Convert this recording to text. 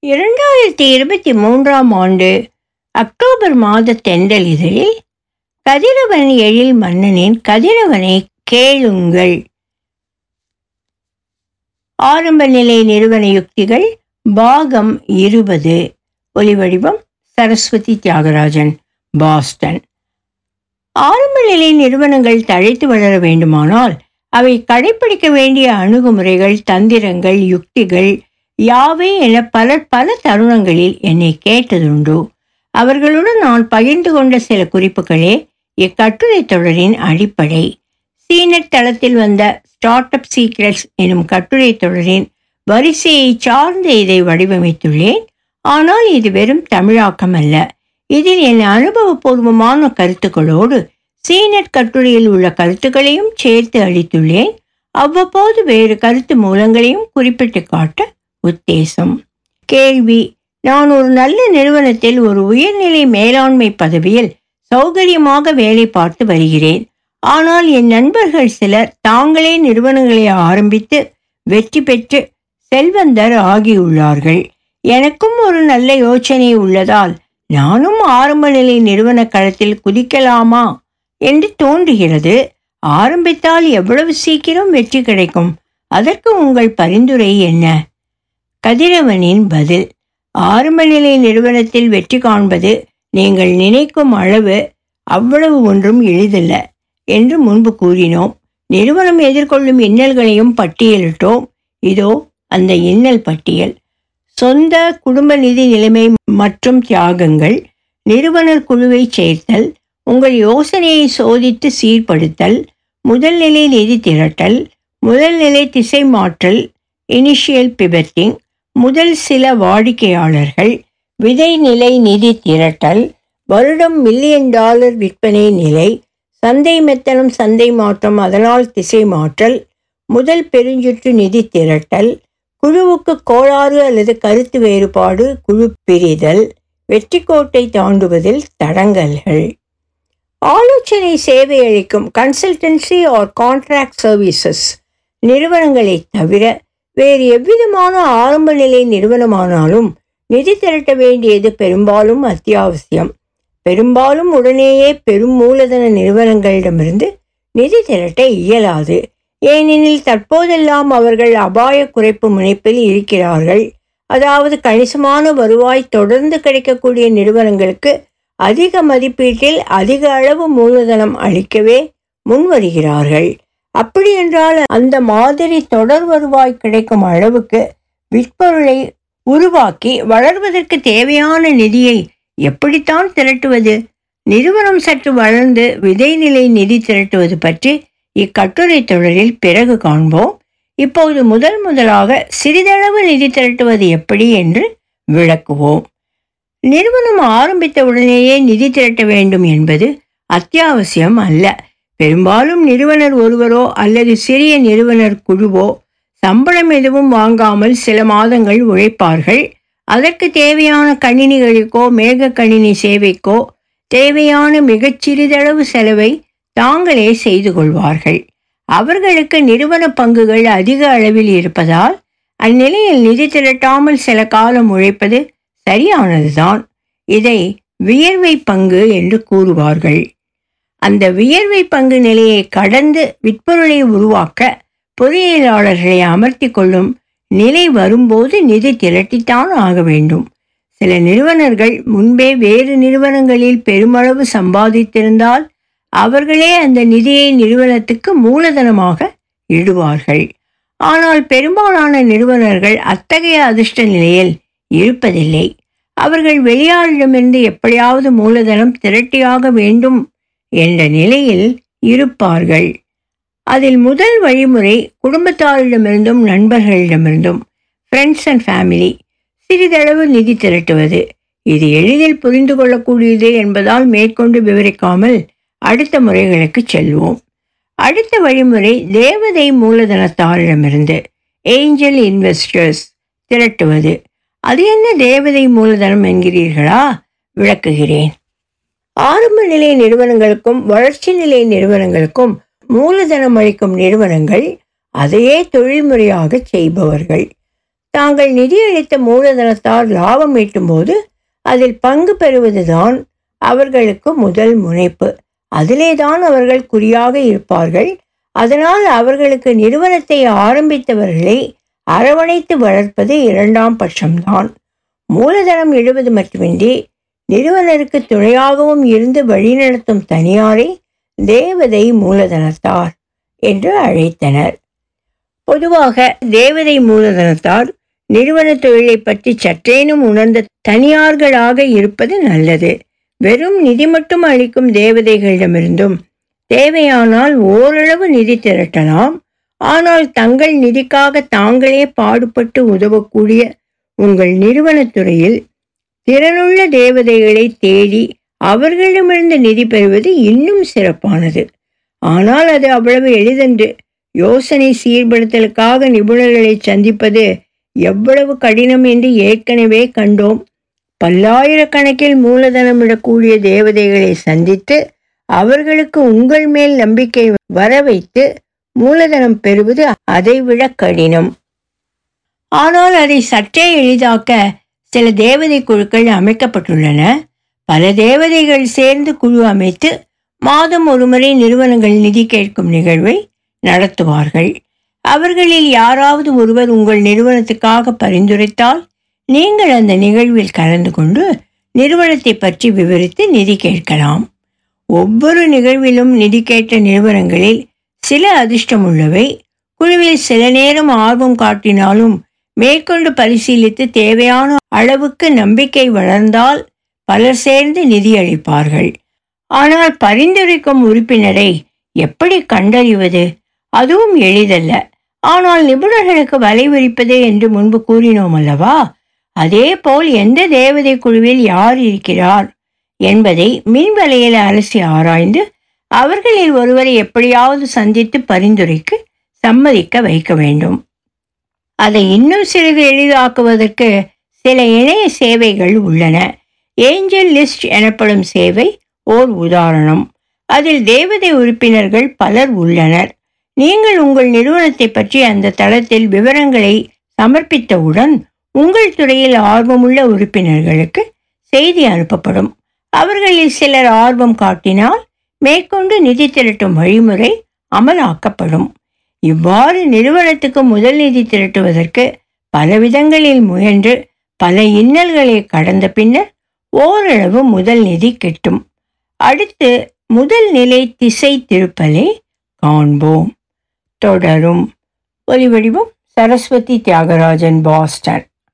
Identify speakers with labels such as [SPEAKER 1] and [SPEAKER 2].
[SPEAKER 1] இரண்டாயிரத்தி இருபத்தி மூன்றாம் ஆண்டு அக்டோபர் மாத தென்றல் இதழில் கதிரவன் எழில் மன்னனின் கதிரவனை கேளுங்கள் ஆரம்ப நிலை நிறுவன யுக்திகள் பாகம் இருபது ஒலிவடிவம் சரஸ்வதி தியாகராஜன் பாஸ்டன் ஆரம்ப நிலை நிறுவனங்கள் தழைத்து வளர வேண்டுமானால் அவை கடைபிடிக்க வேண்டிய அணுகுமுறைகள் தந்திரங்கள் யுக்திகள் யாவை என பலர் பல தருணங்களில் என்னை கேட்டதுண்டு அவர்களுடன் நான் பகிர்ந்து கொண்ட சில குறிப்புகளே இக்கட்டுரை தொடரின் அடிப்படை சீனட் தளத்தில் வந்த ஸ்டார்ட் அப் சீக்ரெட்ஸ் எனும் கட்டுரை தொடரின் வரிசையை சார்ந்து இதை வடிவமைத்துள்ளேன் ஆனால் இது வெறும் தமிழாக்கம் அல்ல இதில் என் அனுபவபூர்வமான கருத்துக்களோடு சீனட் கட்டுரையில் உள்ள கருத்துக்களையும் சேர்த்து அளித்துள்ளேன் அவ்வப்போது வேறு கருத்து மூலங்களையும் குறிப்பிட்டு காட்ட உத்தேசம் கேள்வி நான் ஒரு நல்ல நிறுவனத்தில் ஒரு உயர்நிலை மேலாண்மை பதவியில் சௌகரியமாக வேலை பார்த்து வருகிறேன் ஆனால் என் நண்பர்கள் சிலர் தாங்களே நிறுவனங்களை ஆரம்பித்து வெற்றி பெற்று செல்வந்தர் ஆகியுள்ளார்கள் எனக்கும் ஒரு நல்ல யோசனை உள்ளதால் நானும் ஆரம்ப நிலை நிறுவன களத்தில் குதிக்கலாமா என்று தோன்றுகிறது ஆரம்பித்தால் எவ்வளவு சீக்கிரம் வெற்றி கிடைக்கும் அதற்கு உங்கள் பரிந்துரை என்ன கதிரவனின் பதில் ஆரம்ப நிலை நிறுவனத்தில் வெற்றி காண்பது நீங்கள் நினைக்கும் அளவு அவ்வளவு ஒன்றும் எளிதல்ல என்று முன்பு கூறினோம் நிறுவனம் எதிர்கொள்ளும் இன்னல்களையும் பட்டியலிட்டோம் இதோ அந்த இன்னல் பட்டியல் சொந்த குடும்ப நிதி நிலைமை மற்றும் தியாகங்கள் நிறுவனர் குழுவை சேர்த்தல் உங்கள் யோசனையை சோதித்து சீர்படுத்தல் முதல் நிலை நிதி திரட்டல் முதல் நிலை திசை மாற்றல் இனிஷியல் பிபெட்டிங் முதல் சில வாடிக்கையாளர்கள் விதை நிலை நிதி திரட்டல் வருடம் மில்லியன் டாலர் விற்பனை நிலை சந்தை மெத்தனம் சந்தை மாற்றம் அதனால் திசை மாற்றல் முதல் பெருஞ்சுற்று நிதி திரட்டல் குழுவுக்கு கோளாறு அல்லது கருத்து வேறுபாடு குழு பிரிதல் வெற்றி கோட்டை தாண்டுவதில் தடங்கல்கள் ஆலோசனை சேவை அளிக்கும் கன்சல்டன்சி ஆர் கான்ட்ராக்ட் சர்வீசஸ் நிறுவனங்களை தவிர வேறு எவ்விதமான ஆரம்ப நிலை நிறுவனமானாலும் நிதி திரட்ட வேண்டியது பெரும்பாலும் அத்தியாவசியம் பெரும்பாலும் உடனேயே பெரும் மூலதன நிறுவனங்களிடமிருந்து நிதி திரட்ட இயலாது ஏனெனில் தற்போதெல்லாம் அவர்கள் அபாய குறைப்பு முனைப்பில் இருக்கிறார்கள் அதாவது கணிசமான வருவாய் தொடர்ந்து கிடைக்கக்கூடிய நிறுவனங்களுக்கு அதிக மதிப்பீட்டில் அதிக அளவு மூலதனம் அளிக்கவே முன்வருகிறார்கள் அப்படி என்றால் அந்த மாதிரி தொடர் வருவாய் கிடைக்கும் அளவுக்கு விற்பொருளை உருவாக்கி வளர்வதற்கு தேவையான நிதியை எப்படித்தான் திரட்டுவது நிறுவனம் சற்று வளர்ந்து விதைநிலை நிதி திரட்டுவது பற்றி இக்கட்டுரை தொடரில் பிறகு காண்போம் இப்போது முதல் முதலாக சிறிதளவு நிதி திரட்டுவது எப்படி என்று விளக்குவோம் நிறுவனம் ஆரம்பித்த உடனேயே நிதி திரட்ட வேண்டும் என்பது அத்தியாவசியம் அல்ல பெரும்பாலும் நிறுவனர் ஒருவரோ அல்லது சிறிய நிறுவனர் குழுவோ சம்பளம் எதுவும் வாங்காமல் சில மாதங்கள் உழைப்பார்கள் அதற்கு தேவையான கணினிகளுக்கோ மேக கணினி சேவைக்கோ தேவையான மிகச் சிறிதளவு செலவை தாங்களே செய்து கொள்வார்கள் அவர்களுக்கு நிறுவன பங்குகள் அதிக அளவில் இருப்பதால் அந்நிலையில் நிதி திரட்டாமல் சில காலம் உழைப்பது சரியானதுதான் இதை வியர்வை பங்கு என்று கூறுவார்கள் அந்த வியர்வை பங்கு நிலையை கடந்து விற்பொருளை உருவாக்க பொறியியலாளர்களை அமர்த்தி கொள்ளும் நிலை வரும்போது நிதி திரட்டித்தான் ஆக வேண்டும் சில நிறுவனர்கள் முன்பே வேறு நிறுவனங்களில் பெருமளவு சம்பாதித்திருந்தால் அவர்களே அந்த நிதியை நிறுவனத்துக்கு மூலதனமாக இடுவார்கள் ஆனால் பெரும்பாலான நிறுவனர்கள் அத்தகைய அதிர்ஷ்ட நிலையில் இருப்பதில்லை அவர்கள் வெளியாளிடமிருந்து எப்படியாவது மூலதனம் திரட்டியாக வேண்டும் என்ற நிலையில் இருப்பார்கள் அதில் முதல் வழிமுறை குடும்பத்தாரிடமிருந்தும் நண்பர்களிடமிருந்தும் ஃப்ரெண்ட்ஸ் அண்ட் ஃபேமிலி சிறிதளவு நிதி திரட்டுவது இது எளிதில் புரிந்து கொள்ளக்கூடியது என்பதால் மேற்கொண்டு விவரிக்காமல் அடுத்த முறைகளுக்கு செல்வோம் அடுத்த வழிமுறை தேவதை மூலதனத்தாரிடமிருந்து ஏஞ்சல் இன்வெஸ்டர்ஸ் திரட்டுவது அது என்ன தேவதை மூலதனம் என்கிறீர்களா விளக்குகிறேன் ஆரம்ப நிலை நிறுவனங்களுக்கும் வளர்ச்சி நிலை நிறுவனங்களுக்கும் மூலதனம் அளிக்கும் நிறுவனங்கள் அதையே தொழில்முறையாக செய்பவர்கள் தாங்கள் நிதியளித்த மூலதனத்தால் லாபம் ஈட்டும்போது அதில் பங்கு பெறுவதுதான் அவர்களுக்கு முதல் முனைப்பு அதிலேதான் அவர்கள் குறியாக இருப்பார்கள் அதனால் அவர்களுக்கு நிறுவனத்தை ஆரம்பித்தவர்களை அரவணைத்து வளர்ப்பது இரண்டாம் பட்சம்தான் மூலதனம் இடுவது மட்டுமின்றி நிறுவனருக்கு துணையாகவும் இருந்து வழிநடத்தும் தனியாரை தேவதை மூலதனத்தார் என்று அழைத்தனர் பொதுவாக தேவதை மூலதனத்தார் நிறுவன தொழிலை பற்றி சற்றேனும் உணர்ந்த தனியார்களாக இருப்பது நல்லது வெறும் நிதி மட்டும் அளிக்கும் தேவதைகளிடமிருந்தும் தேவையானால் ஓரளவு நிதி திரட்டலாம் ஆனால் தங்கள் நிதிக்காக தாங்களே பாடுபட்டு உதவக்கூடிய உங்கள் நிறுவனத்துறையில் திறனுள்ள தேவதைகளை தேடி அவர்களிடமிருந்து நிதி பெறுவது இன்னும் சிறப்பானது ஆனால் அது அவ்வளவு எளிதன்று யோசனை சீர்படுத்தலுக்காக நிபுணர்களை சந்திப்பது எவ்வளவு கடினம் என்று ஏற்கனவே கண்டோம் பல்லாயிரக்கணக்கில் மூலதனமிடக்கூடிய தேவதைகளை சந்தித்து அவர்களுக்கு உங்கள் மேல் நம்பிக்கை வர வைத்து மூலதனம் பெறுவது அதைவிட கடினம் ஆனால் அதை சற்றே எளிதாக்க சில தேவதை குழுக்கள் அமைக்கப்பட்டுள்ளன பல தேவதைகள் சேர்ந்து குழு அமைத்து மாதம் ஒருமுறை நிறுவனங்கள் நிதி கேட்கும் நிகழ்வை நடத்துவார்கள் அவர்களில் யாராவது ஒருவர் உங்கள் நிறுவனத்துக்காக பரிந்துரைத்தால் நீங்கள் அந்த நிகழ்வில் கலந்து கொண்டு நிறுவனத்தை பற்றி விவரித்து நிதி கேட்கலாம் ஒவ்வொரு நிகழ்விலும் நிதி கேட்ட நிறுவனங்களில் சில அதிர்ஷ்டமுள்ளவை குழுவில் சில நேரம் ஆர்வம் காட்டினாலும் மேற்கொண்டு பரிசீலித்து தேவையான அளவுக்கு நம்பிக்கை வளர்ந்தால் பலர் சேர்ந்து நிதி அளிப்பார்கள் ஆனால் பரிந்துரைக்கும் உறுப்பினரை எப்படி கண்டறிவது அதுவும் எளிதல்ல ஆனால் நிபுணர்களுக்கு வலை விரிப்பது என்று முன்பு கூறினோம் அல்லவா அதே போல் எந்த தேவதை குழுவில் யார் இருக்கிறார் என்பதை மின்வலையில் அலசி ஆராய்ந்து அவர்களில் ஒருவரை எப்படியாவது சந்தித்து பரிந்துரைக்கு சம்மதிக்க வைக்க வேண்டும் அதை இன்னும் சிறிது எளிதாக்குவதற்கு சில இணைய சேவைகள் உள்ளன ஏஞ்சல் லிஸ்ட் எனப்படும் சேவை ஓர் உதாரணம் அதில் தேவதை உறுப்பினர்கள் பலர் உள்ளனர் நீங்கள் உங்கள் நிறுவனத்தை பற்றி அந்த தளத்தில் விவரங்களை சமர்ப்பித்தவுடன் உங்கள் துறையில் ஆர்வமுள்ள உறுப்பினர்களுக்கு செய்தி அனுப்பப்படும் அவர்களில் சிலர் ஆர்வம் காட்டினால் மேற்கொண்டு நிதி திரட்டும் வழிமுறை அமலாக்கப்படும் இவ்வாறு நிறுவனத்துக்கு முதல் நிதி திரட்டுவதற்கு பல விதங்களில் முயன்று பல இன்னல்களை கடந்த பின்னர் ஓரளவு முதல் நிதி கிட்டும் அடுத்து முதல் நிலை திசை திருப்பலை காண்போம் தொடரும் ஒலிவடிவம் சரஸ்வதி தியாகராஜன் பாஸ்டன்